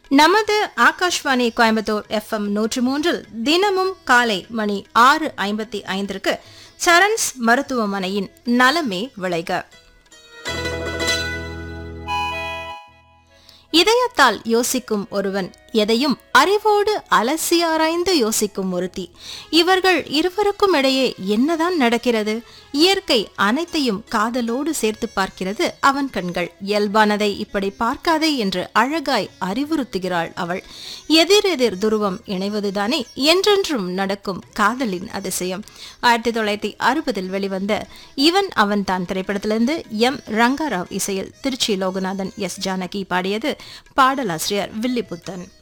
நமது ஆகாஷ்வாணி கோயம்புத்தூர் எஃப்எம் நூற்று மூன்றில் தினமும் காலை மணி ஆறு ஐம்பத்தி ஐந்திற்கு சரண்ஸ் மருத்துவமனையின் நலமே விளைக இதயத்தால் யோசிக்கும் ஒருவன் எதையும் அறிவோடு அலசி ஆராய்ந்து யோசிக்கும் ஒருத்தி இவர்கள் இருவருக்கும் இடையே என்னதான் நடக்கிறது இயற்கை அனைத்தையும் காதலோடு சேர்த்து பார்க்கிறது அவன் கண்கள் இயல்பானதை இப்படி பார்க்காதே என்று அழகாய் அறிவுறுத்துகிறாள் அவள் எதிரெதிர் துருவம் இணைவதுதானே என்றென்றும் நடக்கும் காதலின் அதிசயம் ஆயிரத்தி தொள்ளாயிரத்தி அறுபதில் வெளிவந்த இவன் அவன் தான் திரைப்படத்திலிருந்து எம் ரங்காராவ் இசையில் திருச்சி லோகநாதன் எஸ் ஜானகி பாடியது பாடலாசிரியர் வில்லிபுத்தன்